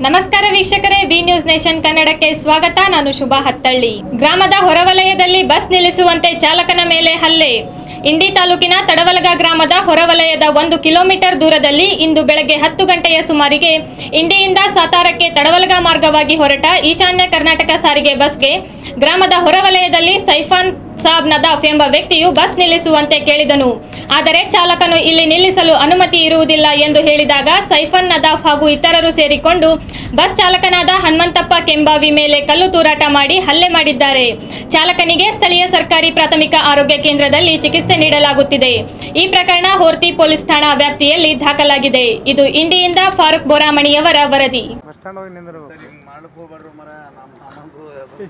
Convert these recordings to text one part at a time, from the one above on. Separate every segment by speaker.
Speaker 1: ನಮಸ್ಕಾರ ವೀಕ್ಷಕರೇ B news nation ಕನ್ನಡಕ್ಕೆ ಸ್ವಾಗತ ನಾನು ಶುಭಾ ಹತ್ತಳ್ಳಿ ಗ್ರಾಮದ ಹೊರವಲಯದಲ್ಲಿ ಬಸ್ ನಿಲ್ಲಿಸುವಂತೆ ಚಾಲಕನ ಮೇಲೆ ಹಲ್ಲೆ ಇಂಡಿ ತಾಲೂಕಿನ ತಡವಲಗ ಗ್ರಾಮದ ಹೊರವಲಯದ ಒಂದು ಕಿಲೋಮೀಟರ್ ದೂರದಲ್ಲಿ ಇಂದು ಬೆಳಗ್ಗೆ ಹತ್ತು ಗಂಟೆಯ ಸುಮಾರಿಗೆ ಇಂಡಿಯಿಂದ ಸಾತಾರಕ್ಕೆ ತಡವಲಗ ಮಾರ್ಗವಾಗಿ ಹೊರಟ ಈಶಾನ್ಯ ಕರ್ನಾಟಕ ಸಾರಿಗೆ ಬಸ್ಗೆ ಗ್ರಾಮದ ಹೊರವಲಯದಲ್ಲಿ ಸೈಫಾನ್ ಸಾಬ್ ನದಾಫ್ ಎಂಬ ವ್ಯಕ್ತಿಯು ಬಸ್ ನಿಲ್ಲಿಸುವಂತೆ ಕೇಳಿದನು ಆದರೆ ಚಾಲಕನು ಇಲ್ಲಿ ನಿಲ್ಲಿಸಲು ಅನುಮತಿ ಇರುವುದಿಲ್ಲ ಎಂದು ಹೇಳಿದಾಗ ಸೈಫನ್ ನದಾಫ್ ಹಾಗೂ ಇತರರು ಸೇರಿಕೊಂಡು ಬಸ್ ಚಾಲಕನಾದ ಹನುಮಂತಪ್ಪ ಕೆಂಬಾವಿ ಮೇಲೆ ಕಲ್ಲು ತೂರಾಟ ಮಾಡಿ ಹಲ್ಲೆ ಮಾಡಿದ್ದಾರೆ ಚಾಲಕನಿಗೆ ಸ್ಥಳೀಯ ಸರ್ಕಾರಿ ಪ್ರಾಥಮಿಕ ಆರೋಗ್ಯ ಕೇಂದ್ರದಲ್ಲಿ ಚಿಕಿತ್ಸೆ ನೀಡಲಾಗುತ್ತಿದೆ ಈ ಪ್ರಕರಣ ಹೋರ್ತಿ ಪೊಲೀಸ್ ಠಾಣಾ ವ್ಯಾಪ್ತಿಯಲ್ಲಿ ದಾಖಲಾಗಿದೆ ಇದು ಇಂಡಿಯಿಂದ ಫಾರೂಕ್ ಬೋರಾಮಣಿಯವರ ವರದಿ
Speaker 2: ಬಸ್ ಸ್ಟ್ಯಾಂಡ್ ಹೋಗಿ ನಿಂದ್ರು
Speaker 3: ಮಾಡಕ್ ಹೋಗ್ಬೇಡ್ರಿ ಮರ ನಮ್ಮ ಅಮ್ಮಂಗೂ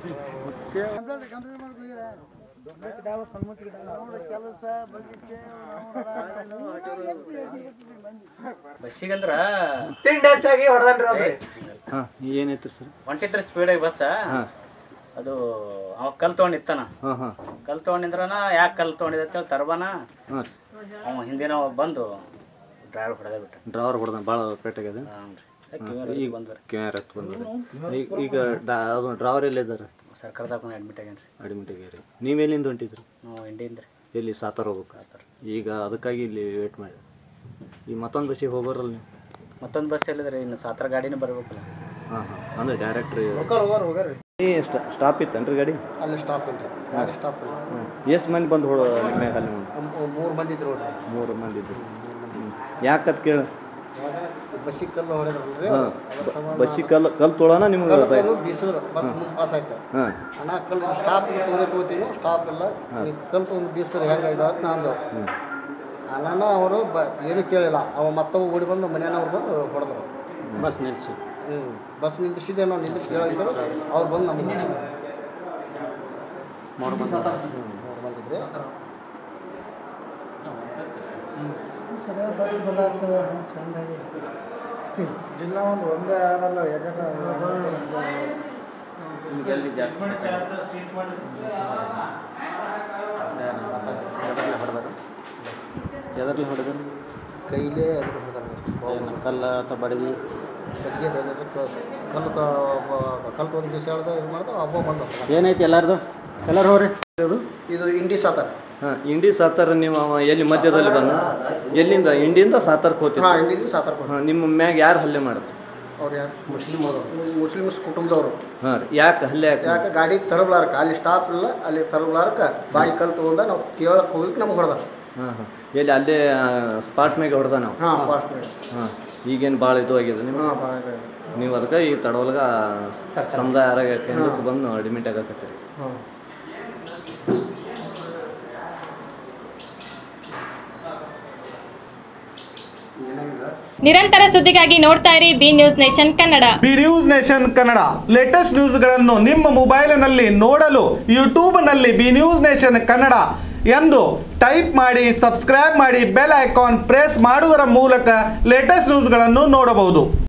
Speaker 3: ಬಸ್ಸಿಗಂದ್ರ
Speaker 2: ತಿಂಡಿ ಹೆಚ್ಚಾಗಿ ಹೊಡೆದನ್ರಿ ಅವ್ರಿ
Speaker 4: ಹಾಂ ಏನೈತ್ರಿ ಸರ್
Speaker 3: ಹೊಂಟಿದ್ರಿ ಸ್ಪೀಡಾಗಿ ಬಸ್
Speaker 4: ಹಾಂ
Speaker 3: ಅದು ಅವ ಕಲ್ ತೊಗೊಂಡಿತ್ತಾನ
Speaker 4: ಹಾಂ ಹಾಂ
Speaker 3: ಕಲ್ ತೊಗೊಂಡಿದ್ರನ ಯಾಕೆ ಕಲ್ ತೊಗೊಂಡಿದ್ದ ಅಂತೇಳಿ ತರ್ಬಾನ
Speaker 4: ಹಾಂ ರೀ
Speaker 3: ಅವ ಹಿಂದಿನ ಬಂದು ಡ್ರೈವರ್ ಹೊಡೆದ ಬಿಟ್ಟ
Speaker 4: ಡ್ರೈವರ್ ಹೊಡೆದ ಭಾಳ ಪೇಟಾಗ್ಯದ
Speaker 3: ಈಗ ಬಂದ್ರಿ
Speaker 4: ಕ್ಯಾರ್ ಹತ್ತು ಬಂದ್ರಿ ಈಗ ಈಗ ಡಾ ಅದು ಡ್ರೈವರ್ ಎಲ್ಲಿ ಇದ್ದಾರೆ
Speaker 3: ಸರ್ಕಾರದಾಗ ಅಡ್ಮಿಟ್ ಆಗ್ಯಾನ್ರಿ
Speaker 4: ಅಡ್ಮಿಟ್ ಆಗ್ಯಾರಿ ನೀವು ಎಲ್ಲಿಂದ ಹೊಂಟಿದ್ರಿ
Speaker 3: ನಾವು ಇಂಡಿಯಿಂದ ರೀ
Speaker 4: ಎಲ್ಲಿ ಸಾತಾರ ಹೋಗ್ಬೇಕು ಈಗ ಅದಕ್ಕಾಗಿ ಇಲ್ಲಿ ವೇಟ್ ಮಾಡಿ ಈಗ ಮತ್ತೊಂದು ಬಸ್ಸಿಗೆ ಹೋಗೋರಲ್ಲ ನೀವು
Speaker 3: ಮತ್ತೊಂದು ಬಸ್ ಎಲ್ಲಿದ್ರಿ ಇನ್ನು ಸಾತ್ರ ಗಾಡಿನೇ ಬರ್ಬೇಕಲ್ಲ
Speaker 4: ಹಾಂ ಹಾಂ ಅಂದ್ರೆ ಡೈರೆಕ್ಟ್ ರೀ
Speaker 2: ಹೋಗಾರ ಹೋಗಾರಿ
Speaker 4: ಸ್ಟಾಪ್ ಇತ್ತೇನ್ರಿ ಗಾಡಿ
Speaker 2: ಅಲ್ಲಿ ಸ್ಟಾಪ್ ಇಲ್ರಿ ಗಾಡಿ ಸ್ಟಾಪ್ ಇಲ್ಲ
Speaker 4: ಎಷ್ಟು ಮಂದಿ ಬಂದು ಹೊಡ ನಿಮ್ಮ ಮ್ಯಾಗ ಅಲ್ಲಿ ಮುಂದೆ
Speaker 2: ಮೂರು ಮಂದಿ ಇದ್ರು ನೋಡ್ರಿ
Speaker 4: ಮೂರು ಮಂದಿ ಇದ್ರು ಯಾಕತ್ ಕೇಳ
Speaker 2: ಬಸ್ಸಿಗೆ ಕಲ್ಲು ಹೊಡೆದ್ರಲ್ರಿ
Speaker 4: ಹಾಂ ಬಸ್ಸಿಗೆ ಕಲ್ಲು ಕಲ್ಲು ತೊಳೋಣ ನಿಮ್ಗೆ
Speaker 2: ಕಲ್ಲು ಬೀಸಿದ್ರು ಬಸ್ ಮುಂದೆ ಪಾಸ್ ಆಯ್ತು
Speaker 4: ಹಾಂ
Speaker 2: ಅಣ್ಣ ಕಲ್ಲು ಸ್ಟಾಪ್ ಇದೆ ತೊಗೊಂಡೆ ತೊಗೋತೀನಿ ಸ್ಟಾಪ್ ಇಲ್ಲ ನೀವು ಕಲ್ಲು ತೊಗೊಂಡು ಬೀಸಿದ್ರೆ ಹೆಂಗೆ ಇದು ಅಂತ ನಂದು
Speaker 4: ಹ್ಞೂ
Speaker 2: ಅಣ್ಣ ಅವರು ಬ ಏನು ಕೇಳಿಲ್ಲ ಅವ ಮತ್ತೊಬ್ಬ ಓಡಿ ಬಂದು ಮನೆಯವ್ರು ಬಂದು ಹೊಡೆದ್ರು
Speaker 4: ಬಸ್ ನಿಲ್ಲಿಸಿ
Speaker 2: ಹ್ಞೂ ಬಸ್ ನಿಂದಿಸಿದೆ ನಾವು ನಿಂದಿಸಿ ಕೇಳಿದ್ರು ಅವ್ರು ಬಂದು ನಮಗೆ
Speaker 4: ಮೂರು ಮಂದಿ
Speaker 2: ಹ್ಞೂ ಮೂರು ಬಂದಿದ್ರಿ ಜಿಲ್ಲಾ ಒಂದು ಒಂದೇ ಆಗಲ್ಲ
Speaker 4: ಎಲ್ಲಿ ಜಾಸ್ತಿ ಎದರ್ಲಿ ಹೊಡೆದರು ಎದರ್ಲಿ ಹೊಡೆದರು
Speaker 2: ಕೈಲೇ ಅದು ಹೊಡೆದಾರೆ
Speaker 4: ಕಲ್ಲ ಅಥವಾ ಬಡಗಿ
Speaker 2: ಕಟ್ಟಿಗೆ ಕಲ್ಲು ತ ಕಲ್ಲು ತೊಗೊಂಡು ಬೀಸಿ ಹೇಳ್ದ ಇದು ಮಾಡ್ದ ಹಬ್ಬ ಬಂದ
Speaker 4: ಏನೈತಿ ಎಲ್ಲಾರ್ದು ಎಲ್ಲರೂ ಹೋಗ್ರಿ
Speaker 2: ಇದು ಇಂಡಿ ಸಾತಾರ
Speaker 4: ಹಾಂ ಇಂಡಿ ಸಾತಾರ ನೀವು ಅವ ಎಲ್ಲಿ ಮಧ್ಯದಲ್ಲಿ ಬಂದ ಎಲ್ಲಿಂದ ಇಂಡಿಯಿಂದ ಸಾತಾರ್ಕ್ ಹೋಗ್ತಿದ್ದ
Speaker 2: ಹಾಂ ಇಂಡಿ ಸಾತಾರ ಕೊಡ್ತಾರೆ
Speaker 4: ಹಾಂ ನಿಮ್ಮ ಮ್ಯಾಗ ಯಾರು ಹಲ್ಲೆ ಮಾಡಿದ್ರು
Speaker 2: ಅವ್ರು ಯಾರು ಮುಸ್ಲಿಮ್ ಅವರು ಮುಸ್ಲಿಮ್ಸ್ ಕುಟುಂಬದವರು
Speaker 4: ಹಾಂ ರೀ ಯಾಕೆ ಹಲ್ಲೆ ಯಾಕೆ
Speaker 2: ಯಾಕೆ ಗಾಡಿ ತರಬ್ಲಾರಕ್ಕೆ ಅಲ್ಲಿ ಸ್ಟಾಪ್ ಇಲ್ಲ ಅಲ್ಲಿ ತರಬ್ಲಾರಕ್ಕೆ ಬಾಯಿ ಕಲ್ಲು ತೊಗೊಂಡ ನಾವು ಕೇಳಕ್ಕೆ ಹೋಗಿ ನಮ್ಗೆ ಹೊಡೆದ
Speaker 4: ಹಾಂ ಹಾಂ ಎಲ್ಲಿ ಅಲ್ಲೇ ಸ್ಪಾಟ್ ಮ್ಯಾಗೆ ಹೊಡೆದ ನಾವು
Speaker 2: ಹಾಂ ಫಾಸ್ಟ್
Speaker 4: ಹಾಂ ಈಗೇನು ಭಾಳ ಇದು ಆಗಿದೆ ನಿಮ್ಮ
Speaker 2: ಹಾಂ ಭಾಳ
Speaker 4: ನೀವು ಅದಕ್ಕೆ ಈ ತಡವಲ್ಗ ಸಮುದಾಯ ಆರೋಗ್ಯ ಕೇಂದ್ರಕ್ಕೆ ಬಂದು ಅಡ್ಮಿಟ್ ಆಗಕತ್ತೀರಿ
Speaker 2: ಹಾಂ ಏನಾಗಿದೆ
Speaker 1: ನಿರಂತರ ಸುದ್ದಿಗಾಗಿ ನೋಡ್ತಾ ಇರಿ B news nation Kannada
Speaker 5: B news nation Kannada latest ನ್ಯೂಸ್ಗಳನ್ನು ನಿಮ್ಮ ಮೊಬೈಲಿನಲ್ಲಿ ನೋಡಲು ಯೂಟ್ಯೂಬ್ನಲ್ಲಿ ಬಿ ನ್ಯೂಸ್ ನೇಷನ್ ಕನ್ನಡ ಎಂದು ಟೈಪ್ ಮಾಡಿ ಸಬ್ಸ್ಕ್ರೈಬ್ ಮಾಡಿ ಬೆಲ್ ಐಕಾನ್ ಪ್ರೆಸ್ ಮಾಡುವುದರ ಮೂಲಕ ಲೇಟೆಸ್ಟ್ ನ್ಯೂಸ್ಗಳನ್ನು ನೋಡಬಹುದು